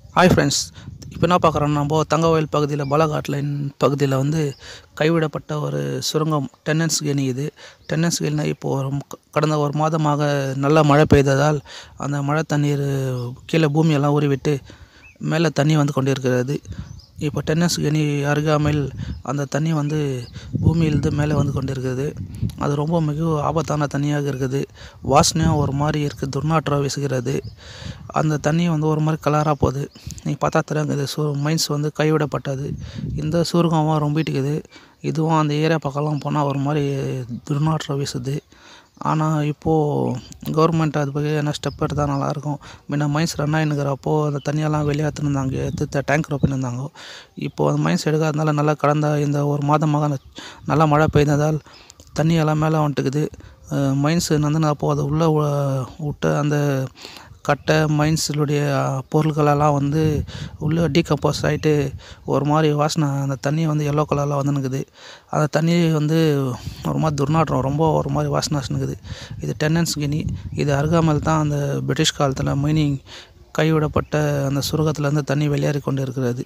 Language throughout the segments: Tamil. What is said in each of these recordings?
ஹாய் ஃப்ரெண்ட்ஸ் இப்போ என்ன பார்க்குறோம் நம்ம தங்கவயல் பகுதியில் பாலகாட் லைன் பகுதியில் வந்து கைவிடப்பட்ட ஒரு சுரங்கம் டென்னன்ஸ் கெனி இது டென்னன்ஸ் கெனினா இப்போது ஒரு மு- கடந்த ஒரு மாதமாக நல்ல மழை பெய்ததால் அந்த மழை தண்ணீர் கீழே பூமியெல்லாம் ஊறிவிட்டு மேலே தண்ணி வந்து கொண்டிருக்கிறது இப்போ டென்னஸ் கெனி அருகாமையில் அந்த தண்ணி வந்து பூமியிலிருந்து மேலே வந்து கொண்டிருக்கிறது அது ரொம்ப மிக ஆபத்தான தண்ணியாக இருக்குது வாசனையும் ஒரு மாதிரி இருக்குது துர்நாற்றம் வீசுகிறது அந்த தண்ணி வந்து ஒரு மாதிரி கலராக போகுது நீங்கள் பார்த்தா தெரியும் இது சு மைன்ஸ் வந்து கைவிடப்பட்டது இந்த சூருகமாக ரொம்பிட்டுக்குது இதுவும் அந்த ஏரியா பக்கம்லாம் போனால் ஒரு மாதிரி துர்நாற்றம் வீசுது ஆனால் இப்போது கவர்மெண்ட் அது பற்றி என்ன ஸ்டெப் எடுத்தால் நல்லாயிருக்கும் முன்ன மைன்ஸ் ரன் ஆகினுக்கிறப்போ அந்த தண்ணியெல்லாம் வெளியேற்றிருந்தாங்க எடுத்து டேங்க் பண்ணியிருந்தாங்க இப்போது அந்த மைன்ஸ் எடுக்காதனால நல்லா கடந்த இந்த ஒரு மாதமாக அந்த நல்லா மழை பெய்ததால் தண்ணியெல்லாம் மேலே வந்துட்டுக்குது மைன்ஸ் வந்து அப்போது அது உள்ளே விட்ட அந்த கட்டை மைன்ஸுடைய பொருட்களெல்லாம் வந்து உள்ளே டீகம்போஸ் ஆகிட்டு ஒரு மாதிரி வாசனை அந்த தண்ணி வந்து எல்லோ கலரில் வந்துனுக்குது அந்த தண்ணி வந்து ஒரு மாதிரி துர்நாற்றம் ரொம்ப ஒரு மாதிரி வாசனை வாசனுக்குது இது டென்னன்ஸ் கினி இது அருகாமையில் தான் அந்த பிரிட்டிஷ் காலத்தில் மைனிங் கைவிடப்பட்ட அந்த சுரங்கத்துலேருந்து தண்ணி வெளியேறி கொண்டு இருக்கிறது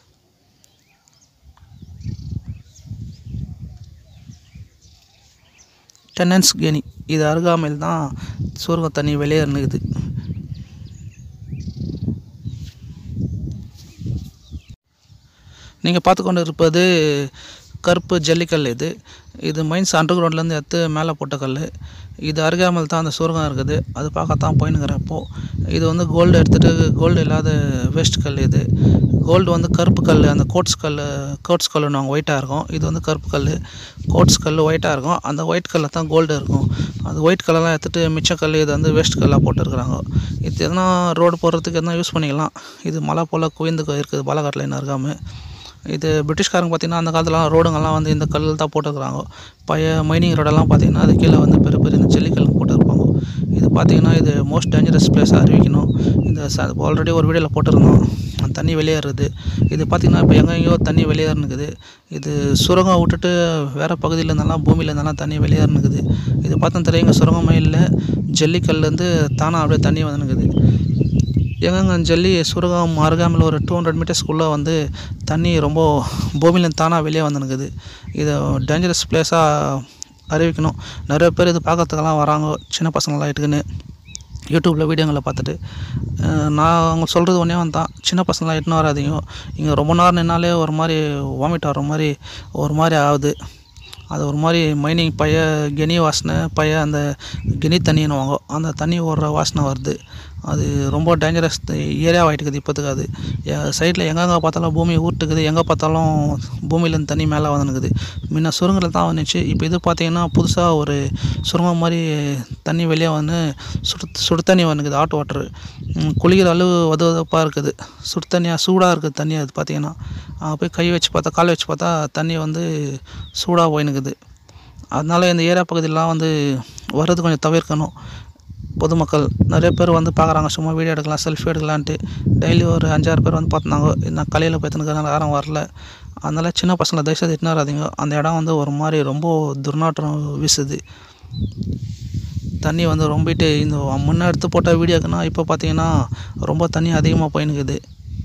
டென்னன்ஸ் கேணி இது அருகாமையில் தான் சுரங்க தண்ணி வெளியேறினுக்குது நீங்கள் பார்த்து கொண்டு இருப்பது கருப்பு ஜல்லிக்கல் இது இது மைன்ஸ் அண்டர் கிரவுண்ட்லேருந்து எடுத்து மேலே போட்ட கல் இது அருகாமையில் தான் அந்த சுரங்கம் இருக்குது அது பார்க்கத்தான் போயினுக்கிறப்போ இது வந்து கோல்டு எடுத்துகிட்டு கோல்டு இல்லாத வேஸ்ட் கல் இது கோல்டு வந்து கருப்பு கல் அந்த கோட்ஸ் கல் கோட்ஸ் கல்லுன்னு அவங்க ஒயிட்டாக இருக்கும் இது வந்து கருப்பு கல் கோட்ஸ் கல் ஒயிட்டாக இருக்கும் அந்த ஒயிட் கல்லில் தான் கோல்டு இருக்கும் அந்த ஒயிட் கல்லெல்லாம் எடுத்துகிட்டு மிச்ச கல் இது வந்து வேஸ்ட் கல்லாக போட்டுருக்குறாங்க இது எதனா ரோடு போடுறதுக்கு எதனா யூஸ் பண்ணிக்கலாம் இது மலை போல் குவிந்து இருக்குது பாலகாட்டில் என்ன இருக்காமல் இது பிரிட்டிஷ்காரங்க பார்த்திங்கன்னா அந்த காலத்துலலாம் ரோடுங்கள்லாம் வந்து இந்த கல்லில் தான் போட்டுருக்குறாங்க பழைய மைனிங் ரோடெல்லாம் பார்த்திங்கன்னா அது கீழே வந்து பெரிய பெரிய இந்த ஜல்லிக்கல் போட்டுருப்பாங்க இது பார்த்திங்கன்னா இது மோஸ்ட் டேஞ்சரஸ் பிளேஸாக அறிவிக்கணும் இந்த ச ஆல்ரெடி ஒரு வீடியோவில் போட்டிருந்தோம் அந்த தண்ணி வெளியேறுது இது பார்த்திங்கன்னா இப்போ எங்கெங்கேயோ தண்ணி வெளியேறுனுக்குது இது சுரங்கம் விட்டுட்டு வேறு பகுதியில் இருந்தெல்லாம் பூமியில் இருந்தெல்லாம் தண்ணி வெளியேறுனுக்குது இது பார்த்தா தெரியும் இங்கே சுரங்கமே இல்லை ஜல்லிக்கல்லேருந்து தானாக அப்படியே தண்ணி வந்துனுக்குது எங்கெங்க ஜல்லி சுரகம் அருகாமையில் ஒரு டூ ஹண்ட்ரட் மீட்டர்ஸ்க்குள்ளே வந்து தண்ணி ரொம்ப பூமியிலேருந்து தானாக வெளியே வந்துனுக்குது இது டேஞ்சரஸ் பிளேஸாக அறிவிக்கணும் நிறைய பேர் இது பார்க்கறதுக்கெல்லாம் வராங்க சின்ன பசங்களாம் இட்டுக்குன்னு யூடியூப்பில் வீடியோங்களை பார்த்துட்டு அஹ் நான் அவங்க சொல்கிறது ஒன்றே வந்து தான் சின்ன பசங்களாம் இட்டுன்னு வராதீங்க இங்கே ரொம்ப நேரம் நின்னாலே ஒரு மாதிரி வாமிட் வர மாதிரி ஒரு மாதிரி ஆகுது அது ஒரு மாதிரி மைனிங் பழைய கெனி வாசனை பழைய அந்த கெனி தண்ணின்னுவாங்க அந்த தண்ணி ஓடுற வாசனை வருது அது ரொம்ப டேஞ்சரஸ் ஏரியா ஆகிட்டுக்குது இப்போத்துக்கு அது சைடில் எங்கெங்கே பார்த்தாலும் பூமி ஊட்டுக்குது எங்கே பார்த்தாலும் பூமியிலேருந்து தண்ணி மேலே வந்துனுக்குது முன்ன சுரங்கத்தில் தான் வந்துச்சு இப்போ இது பார்த்தீங்கன்னா புதுசாக ஒரு சுரங்கம் மாதிரி தண்ணி வெளியே வந்து சுடு சுடு தண்ணி வந்துக்குது ஹாட் வாட்டரு குளிக்கிற அளவு வத வதப்பாக இருக்குது சுடு தண்ணியாக சூடாக இருக்குது தண்ணி அது பார்த்தீங்கன்னா அங்கே போய் கை வச்சு பார்த்தா கால் வச்சு பார்த்தா தண்ணி வந்து சூடாக போயினுக்குது அதனால இந்த ஏரியா பகுதியிலலாம் வந்து வர்றது கொஞ்சம் தவிர்க்கணும் பொதுமக்கள் நிறைய பேர் வந்து பார்க்குறாங்க சும்மா வீடியோ எடுக்கலாம் செல்ஃபி எடுக்கலான்ட்டு டெய்லி ஒரு அஞ்சாறு பேர் வந்து பார்த்துனாங்க நான் காலையில் போய்த்துனுக்கிறனால யாரும் வரல அதனால் சின்ன பசங்களை தயவுசெய்து இட்டுன்னு வராதீங்க அந்த இடம் வந்து ஒரு மாதிரி ரொம்ப துர்நாற்றம் வீசுது தண்ணி வந்து ரொம்பிட்டு இந்த முன்னே எடுத்து போட்ட வீடியோக்குன்னா இப்போ பார்த்தீங்கன்னா ரொம்ப தண்ணி அதிகமாக போயினுக்குது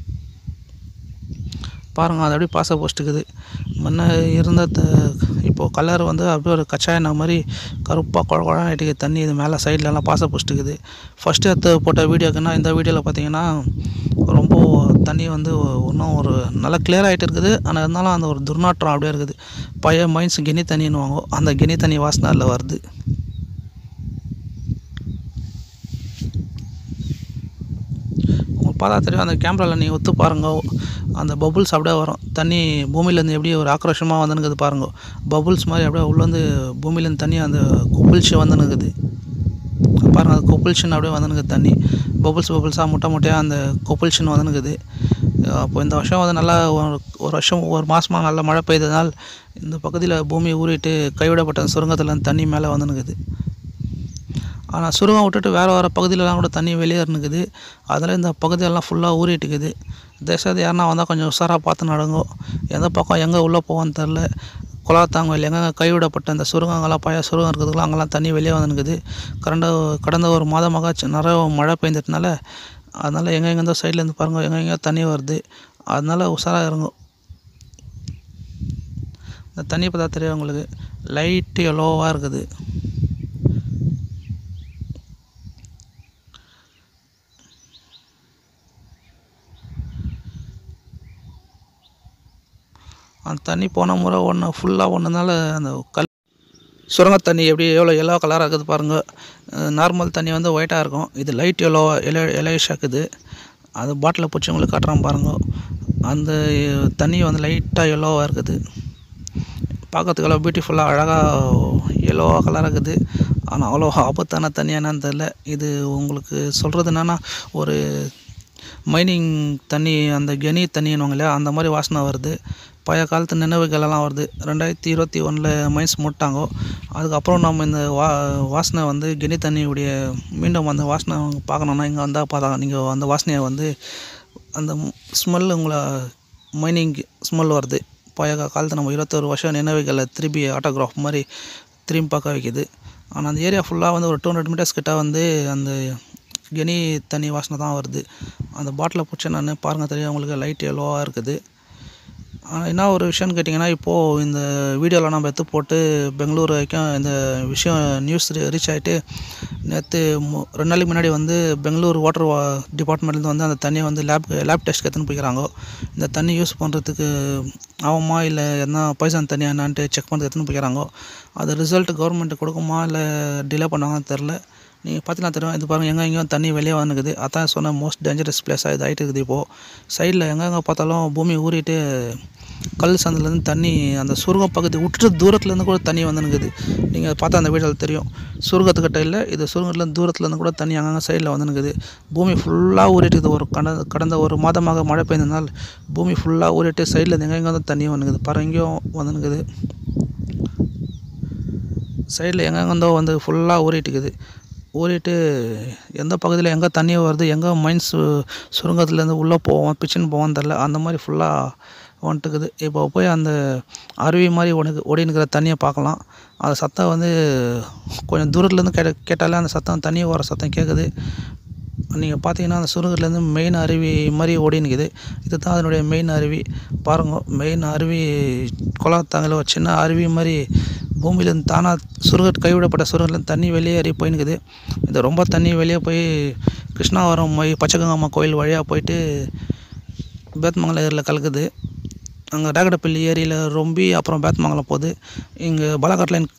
பாருங்கள் அது அப்படியே பாச போஸ்ட்டுக்குது முன்ன இருந்த த இப்போது கலர் வந்து அப்படியே ஒரு கச்சாயன மாதிரி கருப்பாக குழ குழன்னு ஆகிட்டு தண்ணி இது மேலே சைட்லலாம் பாச போஸ்ட்டுக்குது ஃபஸ்ட்டு எடுத்து போட்ட வீடியோக்குன்னா இந்த வீடியோவில் பார்த்தீங்கன்னா ரொம்ப தண்ணி வந்து இன்னும் ஒரு நல்லா கிளியர் ஆகிட்டு இருக்குது ஆனால் இருந்தாலும் அந்த ஒரு துர்நாற்றம் அப்படியே இருக்குது பழைய மைன்ஸ் கினி தண்ணின்னுவாங்க அந்த கினி தண்ணி வாசனை அதில் வருது உங்களுக்கு பார்த்தா தெரியும் அந்த கேமராவில் நீங்கள் ஒத்து பாருங்க அந்த பபுள்ஸ் அப்படியே வரும் தண்ணி பூமியிலேருந்து எப்படி ஒரு ஆக்ரோஷமாக வந்துனுக்குது பாருங்க பபுள்ஸ் மாதிரி அப்படியே உள்ளேருந்து பூமியிலேருந்து தண்ணி அந்த குப்பிள்ச்சி வந்துனுக்குது பாருங்கள் அது கொப்புல்ஷன் அப்படியே வந்துனுக்குது தண்ணி பபுள்ஸ் பபுள்ஸாக முட்டை முட்டையாக அந்த கொப்புல்ஷன் வந்துனுக்குது அப்போ இந்த வருஷம் வந்து நல்லா ஒரு ஒரு வருஷம் ஒரு மாதமாக நல்லா மழை பெய்ததால் இந்த பகுதியில் பூமி ஊறிட்டு கைவிடப்பட்ட சுரங்கத்தில் தண்ணி மேலே வந்துனுக்குது ஆனால் சுருகம் விட்டுட்டு வேறு வேறு பகுதியிலலாம் கூட தண்ணி வெளியேறுனுக்குது அதில் இந்த பகுதியெல்லாம் ஃபுல்லாக ஊறிட்டுக்குது தேசத்து யாருன்னா வந்தால் கொஞ்சம் உஷாராக பார்த்து நடங்கோ எந்த பக்கம் எங்கே உள்ளே போவோன்னு தெரில குலாத்தாங்கல் எங்கெங்கே கைவிடப்பட்ட இந்த சுரங்கங்கள்லாம் பழைய சுரங்கம் இருக்கிறதுலாம் அங்கெல்லாம் தண்ணி வெளியே வந்துனுக்குது கடந்த கடந்த ஒரு மாதமாக சி- நிறைய மழை பெய்ந்ததுனால அதனால் எங்கே எங்கேருந்தோ சைட்லேருந்து பாருங்கள் எங்கே எங்கேயோ தண்ணி வருது அதனால் உஷாராக இருங்க இந்த தண்ணி பார்த்தா தெரியும் உங்களுக்கு லைட்டு எல்லோவாக இருக்குது அந்த தண்ணி போன முறை ஒன்று ஃபுல்லாக ஒன்றனால அந்த கல் சுரங்க தண்ணி எப்படி எவ்வளோ எல்லோ கலராக இருக்குது பாருங்கள் நார்மல் தண்ணி வந்து ஒயிட்டாக இருக்கும் இது லைட் எல்லோ எல்லோ எல்லோயிஷ் இருக்குது அது பாட்டிலில் பிடிச்சி உங்களுக்கு காட்டுறான் பாருங்க அந்த தண்ணி வந்து லைட்டாக எல்லோவாக இருக்குது பார்க்கறதுக்கு எவ்வளோ பியூட்டிஃபுல்லாக அழகாக எல்லோவாக கலராக இருக்குது ஆனால் அவ்வளோ ஆபத்தான தண்ணி என்னன்னு தெரில இது உங்களுக்கு சொல்கிறது என்னென்னா ஒரு மைனிங் தண்ணி அந்த கெனி தண்ணின்னுவாங்க இல்லையா அந்த மாதிரி வாசனை வருது பழைய காலத்து நினைவுகள் எல்லாம் வருது ரெண்டாயிரத்தி இருபத்தி ஒன்றில் மைன்ஸ் மூட்டாங்க அதுக்கப்புறம் நம்ம இந்த வா வாசனை வந்து கெனி தண்ணியுடைய மீண்டும் அந்த வாசனை பார்க்கணுன்னா இங்கே வந்தால் பார்த்தா நீங்கள் அந்த வாசனையை வந்து அந்த ஸ்மெல் உங்களை மைனிங் ஸ்மெல் வருது பழைய காலத்து நம்ம இருபத்தொரு வருஷம் நினைவுகளை திருப்பி ஆட்டோகிராஃப் மாதிரி திரும்பி பார்க்க வைக்குது ஆனால் அந்த ஏரியா ஃபுல்லாக வந்து ஒரு டூ ஹண்ட்ரட் மீட்டர்ஸ் கிட்ட வந்து அந்த கெனி தண்ணி வாசனை தான் வருது அந்த பாட்டிலை பிடிச்ச நான் பாருங்கள் தெரியும் உங்களுக்கு லைட் எல்லோவாக இருக்குது ஆனால் என்ன ஒரு விஷயம்னு கேட்டிங்கன்னா இப்போது இந்த வீடியோவில் நம்ம எடுத்து போட்டு பெங்களூர் வரைக்கும் இந்த விஷயம் நியூஸ் ரீச் ஆகிட்டு நேற்று மு ரெண்டு நாளைக்கு முன்னாடி வந்து பெங்களூர் வாட்டர் வா டிபார்ட்மெண்ட்லேருந்து வந்து அந்த தண்ணியை வந்து லேப் லேப் டெஸ்ட்க்கு எடுத்துன்னு போய்க்கிறாங்க இந்த தண்ணி யூஸ் பண்ணுறதுக்கு ஆகுமா இல்லை எதனா பாய்சன் தண்ணி என்னான்ட்டு செக் பண்ணுறது எடுத்துன்னு போய்க்கிறாங்க அது ரிசல்ட் கவர்மெண்ட் கொடுக்குமா இல்லை டிலே பண்ணுவாங்கன்னு தெரில நீங்கள் பார்த்தீங்கன்னா தெரியும் இது பாருங்கள் எங்கே எங்கேயும் தண்ணி வெளியே வந்துக்குது அதான் சொன்ன மோஸ்ட் டேஞ்சரஸ் பிளேஸாக இது ஆகிட்டு இருக்குது இப்போது சைடில் எங்கெங்கே பார்த்தாலும் பூமி ஊறிட்டு கல் சந்திலேருந்து தண்ணி அந்த சுருகம் பகுதி விட்டுட்டு தூரத்துலேருந்து கூட தண்ணி வந்துனுக்குது நீங்கள் பார்த்தா அந்த வீடியோவில் தெரியும் சுருகத்துக்கிட்ட இல்லை இது சுருங்கத்துலேருந்து தூரத்துலேருந்து கூட தண்ணி அங்கங்கே சைடில் வந்துனுக்குது பூமி ஃபுல்லாக ஊறிட்டுது ஒரு கடந்த கடந்த ஒரு மாதமாக மழை பெய்ந்ததுனால் பூமி ஃபுல்லாக ஊறிட்டு சைடில் எங்கே எங்கே வந்து தண்ணி வந்துக்குது பாரு எங்கேயும் வந்துனுக்குது சைடில் எங்கெங்கேருந்தோ வந்து ஃபுல்லாக ஊறிட்டுக்குது ஊறிட்டு எந்த பகுதியில் எங்கே தண்ணி வருது எங்கே மைன்ஸ் சுரங்கத்துலேருந்து உள்ளே போவோம் பிச்சுன்னு போவோம் தெரில அந்த மாதிரி ஃபுல்லாக வந்துட்டுக்குது இப்போ போய் அந்த அருவி மாதிரி ஒன்று ஓடினுக்கிற தண்ணியை பார்க்கலாம் அந்த சத்தம் வந்து கொஞ்சம் தூரத்துலேருந்து கேட்ட கேட்டாலே அந்த சத்தம் தண்ணி வர சத்தம் கேட்குது நீங்கள் பார்த்தீங்கன்னா அந்த சுருங்கத்துலேருந்து மெயின் அருவி மாதிரி ஓடினுக்குது இது தான் அதனுடைய மெயின் அருவி பாருங்க மெயின் அருவி குளத்தாங்கில் ஒரு சின்ன அருவி மாதிரி பூமியிலேருந்து தானாக சுருகட் கைவிடப்பட்ட சுருங்கத்துலேருந்து தண்ணி வெளியேறி போயினுக்குது இது ரொம்ப தண்ணி வெளியே போய் கிருஷ்ணாவரம் போய் பச்சைகங்கம்மா கோயில் வழியாக போயிட்டு பேத்மங்கலம் ஏரியில் கலக்குது அங்கே ரேகடப்பள்ளி ஏரியில் ரொம்பி அப்புறம் பேத்மங்கலம் போகுது இங்கே பாலாகாட் லைன்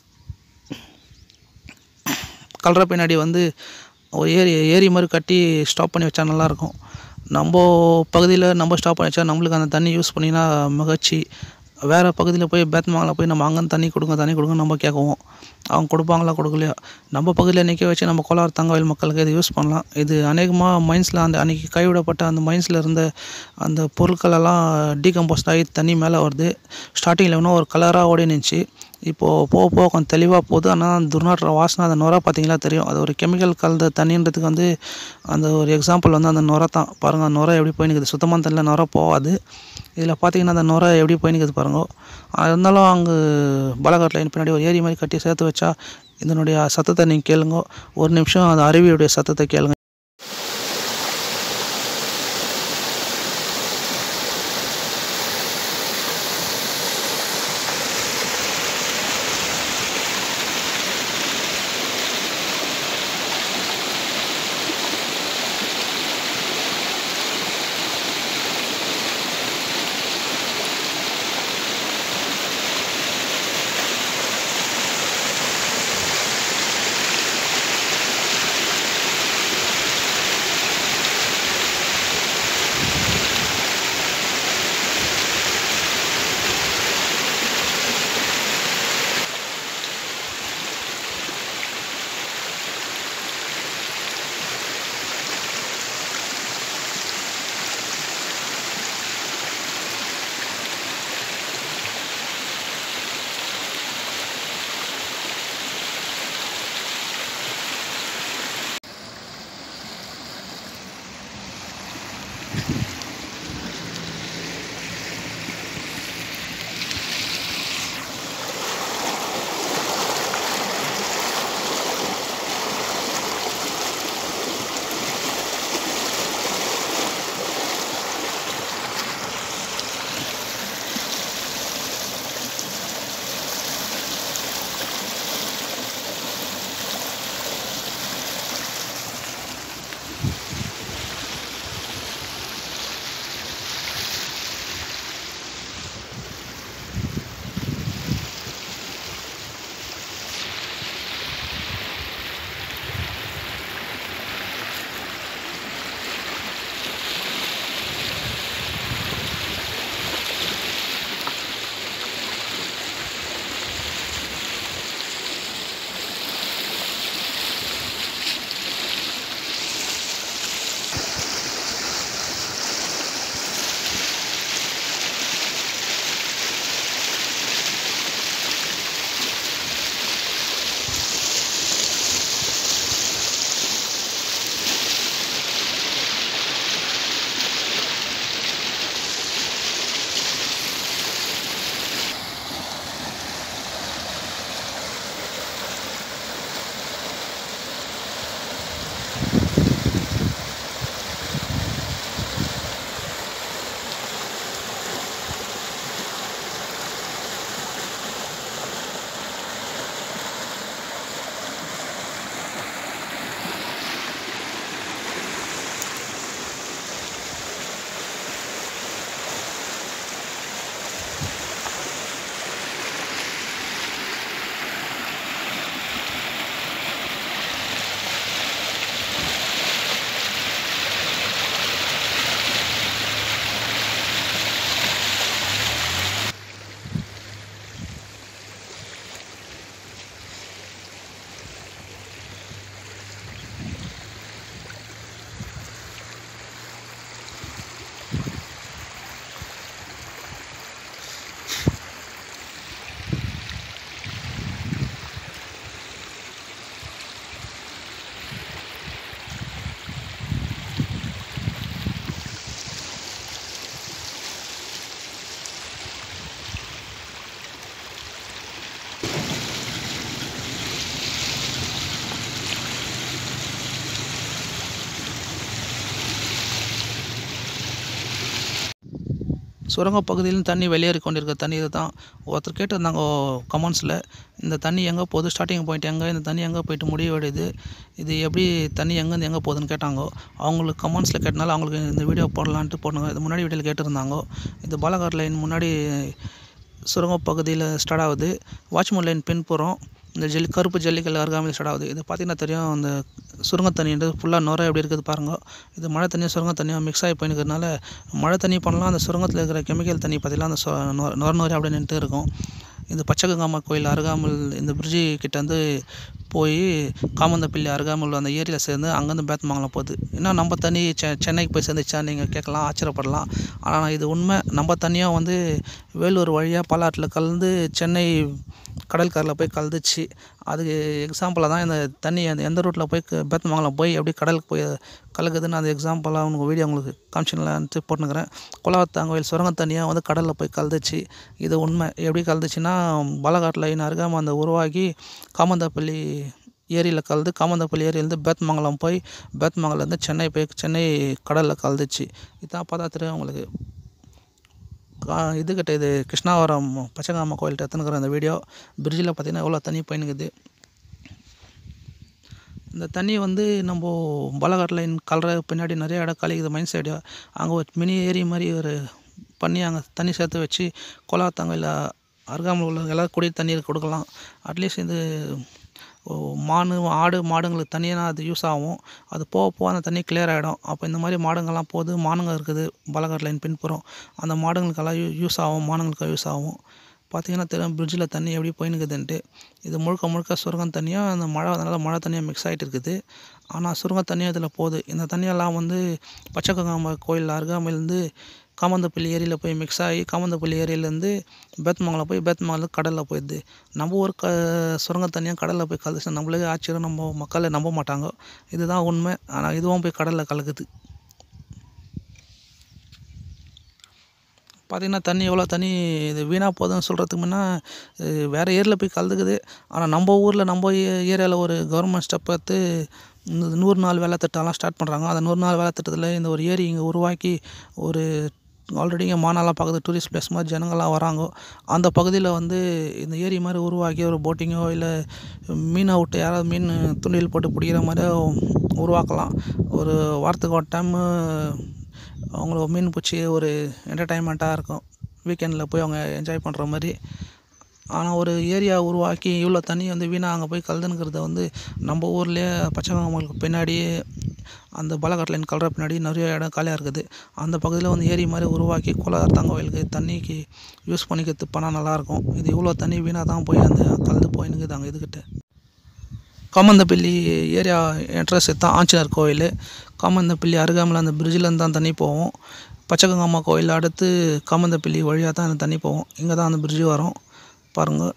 கல்ற பின்னாடி வந்து ஒரு ஏரி ஏரி மாதிரி கட்டி ஸ்டாப் பண்ணி வச்சா நல்லாயிருக்கும் நம்ம பகுதியில் நம்ம ஸ்டாப் பண்ணி வச்சா நம்மளுக்கு அந்த தண்ணி யூஸ் பண்ணினா மகிழ்ச்சி வேறு பகுதியில் போய் பேத்மங்கலம் போய் நம்ம அங்கே தண்ணி கொடுங்க தண்ணி கொடுங்க நம்ம கேட்குவோம் அவங்க கொடுப்பாங்களா கொடுக்கலையா நம்ம பகுதியில் நிற்க வச்சு நம்ம கோலார் தங்கவயல் மக்களுக்கு இதை யூஸ் பண்ணலாம் இது அநேகமாக மைன்ஸில் அந்த அன்றைக்கி கைவிடப்பட்ட அந்த மைன்ஸில் இருந்த அந்த பொருட்கள் எல்லாம் டீகம்போஸ்ட் ஆகி தண்ணி மேலே வருது ஸ்டார்டிங்கில் இன்னும் ஒரு கலராக ஓடி நின்றுச்சு இப்போது போக போக கொஞ்சம் தெளிவாக போகுது ஆனால் அந்த துர்நாற்ற வாசனை அந்த நுரை பார்த்தீங்களா தெரியும் அது ஒரு கெமிக்கல் கலந்த தண்ணின்றதுக்கு வந்து அந்த ஒரு எக்ஸாம்பிள் வந்து அந்த நுரை தான் பாருங்கள் நுரை எப்படி போயினுக்குது சுத்தமான தண்ணியில் நுரை போகாது இதில் பார்த்தீங்கன்னா அந்த நுரை எப்படி போயினுக்குது பாருங்க இருந்தாலும் அங்கே பாலகாட் லைன் பின்னாடி ஒரு ஏரி மாதிரி கட்டி சேர்த்து வச்சா இதனுடைய சத்தத்தை நீங்கள் கேளுங்க ஒரு நிமிஷம் அந்த அருவியுடைய சத்தத்தை கேளுங்க சுரங்க பகுதியிலும் தண்ணி வெளியேறி கொண்டிருக்க தண்ணி இது தான் ஒருத்தர் கேட்டிருந்தாங்க கமெண்ட்ஸில் இந்த தண்ணி எங்கே போகுது ஸ்டார்டிங் பாயிண்ட் எங்கே இந்த தண்ணி எங்கே போயிட்டு முடிவடையுது இது எப்படி தண்ணி எங்கேருந்து எங்கே போகுதுன்னு கேட்டாங்க அவங்களுக்கு கமெண்ட்ஸில் கேட்டனால அவங்களுக்கு இந்த வீடியோ போடலான்ட்டு போடுங்க இது முன்னாடி வீடியோவில் கேட்டிருந்தாங்க இது பாலகாட் லைன் முன்னாடி சுரங்க பகுதியில் ஸ்டார்ட் ஆகுது வாட்ச்மேன் லைன் பின்புறம் இந்த ஜல்லி கருப்பு ஜல்லிக்கல் அருகாமையில் ஸ்டார்ட் ஆகுது இது பார்த்திங்கன்னா தெரியும் அந்த சுரங்க தண்ணின்றது ஃபுல்லாக நுரை எப்படி இருக்குது பாருங்க இது மழை தண்ணியும் சுரங்க தண்ணியும் மிக்ஸ் ஆகி போயிருக்கிறதுனால மழை தண்ணி பண்ணலாம் அந்த சுரங்கத்தில் இருக்கிற கெமிக்கல் தண்ணி பார்த்திங்கன்னா அந்த சொ- நொ- நொர நொரை அப்படியே நின்றுட்டு இருக்கும் இந்த பச்சைகங்காமா கோயில் அருகாமல் இந்த பிரிட்ஜி கிட்டேருந்து போய் காமந்தப்பள்ளி அருகாமல் அந்த ஏரியில் சேர்ந்து அங்கேருந்து பேத்தமங்கலம் போகுது இன்னும் நம்ம தண்ணி செ சென்னைக்கு போய் சேர்ந்துச்சா நீங்கள் கேட்கலாம் ஆச்சரியப்படலாம் ஆனால் இது உண்மை நம்ம தண்ணியும் வந்து வேலூர் வழியாக பாலாற்றில் கலந்து சென்னை கடற்கரையில் போய் கலந்துச்சு அதுக்கு எக்ஸாம்பிளாக தான் இந்த தண்ணி அந்த எந்த ரூட்டில் போய் க- பேத்தமங்கலம் போய் எப்படி கடலுக்கு போய் கலக்குதுன்னு அந்த எக்ஸாம்பிளாக உங்களுக்கு வீடியோ உங்களுக்கு காமிச்சிடலான்ட்டு போட்டுனுக்கிறேன் குலவத்தாங்கோயில் சுரங்க தண்ணியாக வந்து கடலில் போய் கலந்துச்சு இது உண்மை எப்படி கலந்துச்சுன்னா பாலகாட் லைன் அருகாமல் அந்த உருவாகி காமந்தாப்பள்ளி ஏரியில் கலந்து காமந்தாப்பள்ளி ஏரியிலேருந்து பேத்மங்கலம் போய் பேத்மங்கலேருந்து சென்னை போய் சென்னை கடலில் கலந்துச்சு இதான் பார்த்தா தெரியும் உங்களுக்கு கா இதுக்கிட்ட இது கிருஷ்ணாவரம் பச்சைகாம கோயில்கிட்ட எடுத்துனுக்கிற அந்த வீடியோ பிரிட்ஜில் பார்த்தீங்கன்னா எவ்வளோ தண்ணி போயினுக்குது இந்த தண்ணி வந்து நம்ம பாலகாட் லைன் கலர பின்னாடி நிறைய இடம் கழிக்குது மைண்ட் சைடு அங்கே ஒரு மினி ஏரி மாதிரி ஒரு பண்ணி அங்கே தண்ணி சேர்த்து வச்சு கொலாத்தங்கையில் அருகாமல் உள்ள எல்லாரும் குடி தண்ணீர் கொடுக்கலாம் அட்லீஸ்ட் இது ஓ, மானு ஆடு மாடுங்களுக்கு தண்ணினா அது யூஸ் ஆகும் அது போக போக அந்த தண்ணி கிளியர் ஆகிடும் அப்போ இந்த மாதிரி மாடுங்கள்லாம் போகுது மானுங்க இருக்குது பாலகாட் லைன் பின்புறம் அந்த மாடுங்களுக்கெல்லாம் யூ யூஸ் ஆகும் மானுங்களுக்கு யூஸ் ஆகும் பார்த்தீங்கன்னா தெரியும் பிரிட்ஜில் தண்ணி எப்படி போயினுக்குதுன்ட்டு இது முழுக்க முழுக்க சுரங்கம் தண்ணியாக அந்த மழை அதனால் மழை தண்ணியாக மிக்ஸ் ஆகிட்டு இருக்குது ஆனால் சுரங்க தண்ணியும் இதில் போகுது இந்த தண்ணியெல்லாம் வந்து பச்சைக்கங்காம கோயில் அருகாமையிலேருந்து காமந்தப்பள்ளி ஏரியில் போய் மிக்ஸ் ஆகி காமந்தப்பள்ளி ஏரியிலேருந்து பேத்மங்கலம் போய் பேத்மங்கலம் கடலில் போயிடுது நம்ம ஒரு க சுரங்க தண்ணியாக கடலில் போய் கலந்துச்சு நம்மளுக்கே ஆச்சரியம் நம்ம மக்களை நம்ப மாட்டாங்க இதுதான் உண்மை ஆனால் இதுவும் போய் கடலில் கலக்குது பார்த்திங்கன்னா தண்ணி எவ்வளோ தண்ணி இது வீணாக போகுதுன்னு சொல்கிறதுக்கு முன்னே இது வேறு ஏரியில் போய் கலந்துக்குது ஆனால் நம்ம ஊரில் நம்ம ஏரியாவில் ஒரு கவர்மெண்ட் ஸ்டெப் எடுத்து இந்த நூறு நாள் வேலை திட்டம்லாம் ஸ்டார்ட் பண்ணுறாங்க அந்த நூறு நாள் வேலை திட்டத்தில் இந்த ஒரு ஏரி இங்கே உருவாக்கி ஒரு ஆல்ரெடி இங்கே மாநாளாக பார்க்குறது டூரிஸ்ட் பிளேஸ் மாதிரி ஜனங்கள்லாம் வராங்க அந்த பகுதியில் வந்து இந்த ஏரி மாதிரி உருவாக்கி ஒரு போட்டிங்கோ இல்லை மீனை விட்டு யாராவது மீன் தூண்டில் போட்டு பிடிக்கிற மாதிரியோ உருவாக்கலாம் ஒரு வாரத்துக்கு ஒரு டைமு அவங்கள மீன் பிடிச்சி ஒரு என்டர்டைன்மெண்ட்டாக இருக்கும் வீக்கெண்டில் போய் அவங்க என்ஜாய் பண்ணுற மாதிரி ஆனால் ஒரு ஏரியா உருவாக்கி இவ்வளோ தண்ணி வந்து வீணாக அங்கே போய் கலந்துனுக்கிறத வந்து நம்ம ஊர்லேயே பச்சைக்காமலுக்கு பின்னாடி அந்த பாலகாட் லைன் கலர பின்னாடி நிறைய இடம் காலியாக இருக்குது அந்த பகுதியில் வந்து ஏரி மாதிரி உருவாக்கி குலகார்த்தாங்க கோயிலுக்கு தண்ணிக்கு யூஸ் பண்ணிக்கிறது பண்ணால் நல்லாயிருக்கும் இது இவ்வளோ தண்ணி வீணாக தான் போய் அந்த கலந்து போயினுக்குது அங்கே இதுக்கிட்ட காமந்தப்பள்ளி ஏரியா என்ட்ரன்ஸ் தான் ஆஞ்சநேயர் கோயில் காமந்தப்பள்ளி அருகாமையில் அந்த பிரிட்ஜிலேருந்து தான் தண்ணி போகும் பச்சைகங்காம்மா கோயில் அடுத்து காமந்தப்பள்ளி வழியாக தான் அந்த தண்ணி போகும் இங்கே தான் அந்த பிரிட்ஜு வரும் பாருங்கள்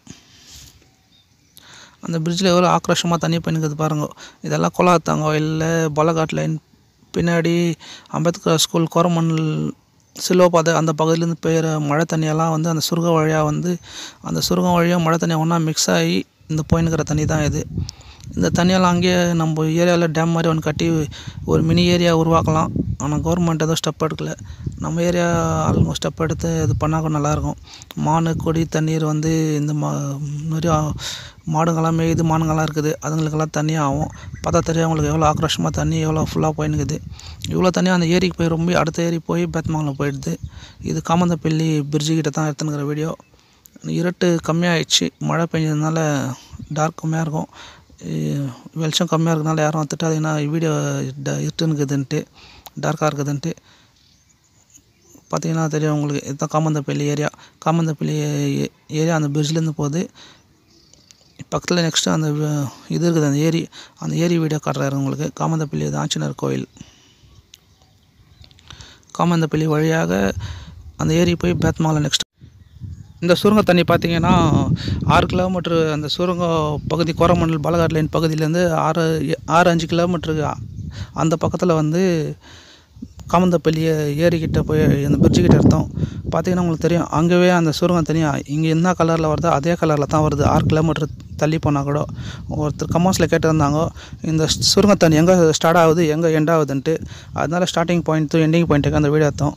அந்த பிரிட்ஜில் எவ்வளோ ஆக்ரோஷமாக தண்ணி போயினுக்குது பாருங்கள் இதெல்லாம் கொலாத்தாங்க இல்லை பாலகாட் லைன் பின்னாடி அம்பேத்கர் ஸ்கூல் கோரமண்டல் சிலுவப்பாதை அந்த பகுதியிலேருந்து பெய்கிற மழை தண்ணியெல்லாம் வந்து அந்த சுருக வழியாக வந்து அந்த சுருகம் வழியாக மழை தண்ணி ஒன்றா மிக்ஸ் ஆகி இந்த போயினுக்கிற தண்ணி தான் இது இந்த தண்ணியெல்லாம் அங்கேயே நம்ம ஏரியாவில் டேம் மாதிரி ஒன்று கட்டி ஒரு மினி ஏரியா உருவாக்கலாம் ஆனால் கவர்மெண்ட் எதுவும் ஸ்டெப் எடுக்கல நம்ம ஏரியா ஆளுங்க ஸ்டெப் எடுத்து இது பண்ணால் கூட நல்லாயிருக்கும் மானு கொடி தண்ணீர் வந்து இந்த மா நிறையா மாடுங்கள்லாம் மேயுது மானுங்கள்லாம் இருக்குது அதுங்களுக்கெல்லாம் தண்ணி ஆகும் பார்த்தா தெரியும் அவங்களுக்கு எவ்வளோ ஆக்ரோஷமாக தண்ணி எவ்வளோ ஃபுல்லாக போயினுக்குது இவ்வளோ தண்ணி அந்த ஏரிக்கு போய் ரொம்ப அடுத்த ஏரி போய் பேத்மங்கலம் போயிடுது இது காமந்தப்பள்ளி பிரிட்ஜு கிட்ட தான் எடுத்துனுக்கிற வீடியோ இருட்டு கம்மியாகிடுச்சு மழை பெஞ்சதுனால டார்க் கம்மியாக இருக்கும் இ- வெளிச்சம் கம்மியாக இருக்கனால யாரும் திட்டாதீங்கன்னா வீடியோ ட இருட்டுன்னு இருக்குதுன்ட்டு டார்க்காக இருக்குதுன்ட்டு பார்த்தீங்கன்னா தெரியும் உங்களுக்கு இதுதான் காமந்தப்பள்ளி ஏரியா காமந்தப்பள்ளி ஏ- ஏரியா அந்த பிரிட்ஜ்லேருந்து போகுது பக்கத்தில் நெக்ஸ்ட்டு அந்த வ- இது இருக்குது அந்த ஏரி அந்த ஏரி வீடியோ காட்டுறாரு உங்களுக்கு காமந்தப்பள்ளி இது ஆஞ்சநேயர் கோயில் காமந்தப்பள்ளி வழியாக அந்த ஏரி போய் பேத்மங்கலம் நெக்ஸ்ட் இந்த சுரங்க தண்ணி பார்த்தீங்கன்னா ஆறு கிலோமீட்ரு அந்த சுரங்க பகுதி கோரமண்டல் பாலகாட் லைன் பகுதியிலேருந்து ஆறு ஆறு அஞ்சு கிலோமீட்டருக்கு அந்த பக்கத்தில் வந்து காமந்தப்பள்ளி ஏரிக்கிட்ட போய் அந்த பிரிட்ஜு கிட்ட எடுத்தோம் பார்த்தீங்கன்னா உங்களுக்கு தெரியும் அங்கேயே அந்த சுரங்க தண்ணி இங்கே என்ன கலரில் வருதோ அதே கலரில் தான் வருது ஆறு கிலோமீட்டர் தள்ளி போனால் கூட ஒருத்தர் கமெண்ட்ஸில் கேட்டிருந்தாங்க இந்த சுரங்க தண்ணி எங்கே ஸ்டார்ட் ஆகுது எங்கே எண்ட் ஆகுதுன்ட்டு அதனால ஸ்டார்டிங் பாயிண்ட்டும் எண்டிங் பாயிண்ட்டுக்கு அந்த வீடியோ எடுத்தோம்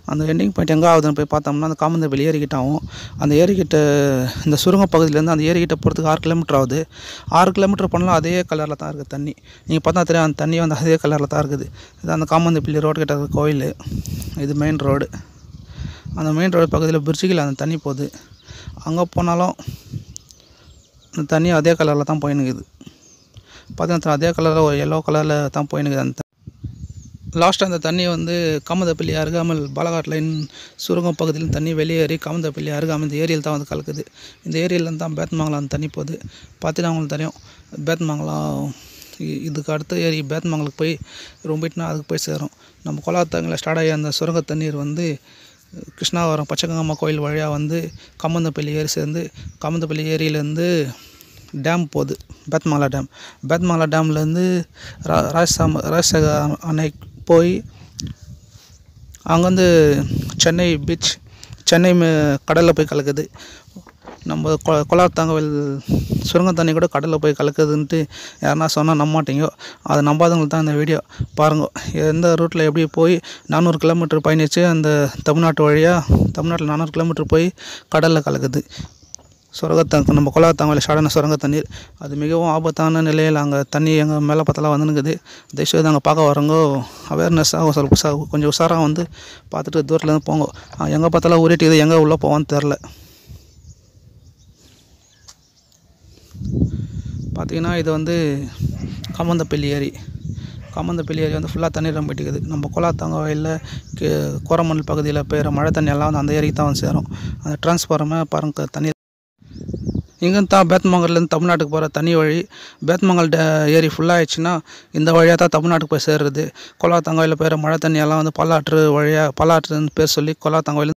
அந்த எண்டிங் பாயிண்ட் எங்கே ஆகுதுன்னு போய் பார்த்தோம்னா அந்த காமந்தப்பள்ளி ஏரிக்கிட்ட ஆகும் அந்த ஏரிக்கிட்ட இந்த சுருங்க பகுதியிலேருந்து அந்த ஏரிக்கிட்ட போகிறதுக்கு ஆறு கிலோமீட்டர் ஆகுது ஆறு கிலோமீட்டர் போனாலும் அதே கலரில் தான் இருக்குது தண்ணி நீங்கள் பார்த்தா தெரியும் அந்த தண்ணி வந்து அதே கலரில் தான் இருக்குது இது அந்த காமந்தப்பள்ளி ரோடு கிட்ட இருக்க கோயில் இது மெயின் ரோடு அந்த மெயின் ரோடு பக்கத்தில் பிரிட்ஜுக்கில் அந்த தண்ணி போகுது அங்கே போனாலும் அந்த தண்ணி அதே கலரில் தான் போயினுக்குது பார்த்தீங்கன்னா அதே கலரில் ஒரு எல்லோ கலரில் தான் போயினுக்குது அந்த லாஸ்ட்டாக அந்த தண்ணி வந்து காமதப்பள்ளி அருகாமல் பாலகாட் லைன் சுரங்கம் பகுதியில் தண்ணி வெளியேறி காமதப்பள்ளி அருகாமல் இந்த ஏரியில் தான் வந்து கலக்குது இந்த ஏரியிலேருந்து தான் பேத்மங்கலம் அந்த தண்ணி போகுது பார்த்தீங்கன்னா உங்களுக்கு தெரியும் பேத்மங்கலம் இ- இதுக்கு அடுத்த ஏரி பேத்மங்கலுக்கு போய் ரொம்பிட்டுனா அதுக்கு போய் சேரும் நம்ம கொலாத்தங்கில் ஸ்டார்ட் ஆகி அந்த சுரங்க தண்ணீர் வந்து கிருஷ்ணாவரம் பச்சைகங்கம்மா கோயில் வழியாக வந்து கம்மந்தப்பள்ளி ஏரி சேர்ந்து கம்மந்தப்பள்ளி ஏரியிலேருந்து டேம் போகுது பேத்மாலா டேம் பேத்மாலா டேம்லேருந்து ரா ராஜசாம் ராஜசேகர அணை போய் அங்கேருந்து சென்னை பீச் சென்னை கடலில் போய் கலக்குது நம்ம கொ கொலாத்தங்கவில் சுரங்க தண்ணி கூட கடலில் போய் கலக்குதுன்ட்டு யாருன்னா சொன்னால் நம்ப மாட்டீங்க அதை நம்பாதவங்களுக்கு தான் இந்த வீடியோ பாருங்கள் எந்த ரூட்டில் எப்படி போய் நானூறு கிலோமீட்டர் பயணித்து அந்த தமிழ்நாட்டு வழியாக தமிழ்நாட்டில் நானூறு கிலோமீட்டர் போய் கடலில் கலக்குது சுரங்கத்தங்க நம்ம கொலாத்தாங்கல ஷாடான சுரங்க தண்ணீர் அது மிகவும் ஆபத்தான நிலையில் அங்கே தண்ணி எங்கள் மேலே பார்த்தலாம் வந்துனுக்குது தயவுசெய்து அங்கே பார்க்க வரவங்க அவேர்னஸாக ಸ್ವಲ್ಪ உஷா கொஞ்சம் உஷாராக வந்து பார்த்துட்டு தூரத்துலேருந்து போங்க எங்கே பார்த்தாலும் உருட்டிக்குது எங்கே உள்ளே போவான்னு தெரில பார்த்தீங்கன்னா இது வந்து கமந்தப்பள்ளி ஏரி கமந்தப்பள்ளி ஏரி வந்து ஃபுல்லாக தண்ணீர் ரொம்பிட்டுக்குது நம்ம கோலாத்தாங்க வயலில் கே கோரமண்டல் பகுதியில் பெய்கிற மழை தண்ணி எல்லாம் வந்து அந்த ஏரிக்கு தான் வந்து சேரும் அந்த டிரான்ஸ்ஃபார்மே பாருங்க தண்ணி இங்கேருந்து தான் பேத்மங்கல்லேருந்து தமிழ்நாட்டுக்கு போகிற தண்ணி வழி பேத்மங்கல் டே ஏரி ஃபுல்லாகிடுச்சுன்னா இந்த வழியாக தான் தமிழ்நாட்டுக்கு போய் சேர்றது கொலாத்தங்காயில் போயிற மழை தண்ணி எல்லாம் வந்து பல்லாற்று வழியாக பல்லாற்றுன்னு பேர் சொல்லி கொலாத்தங்காயில்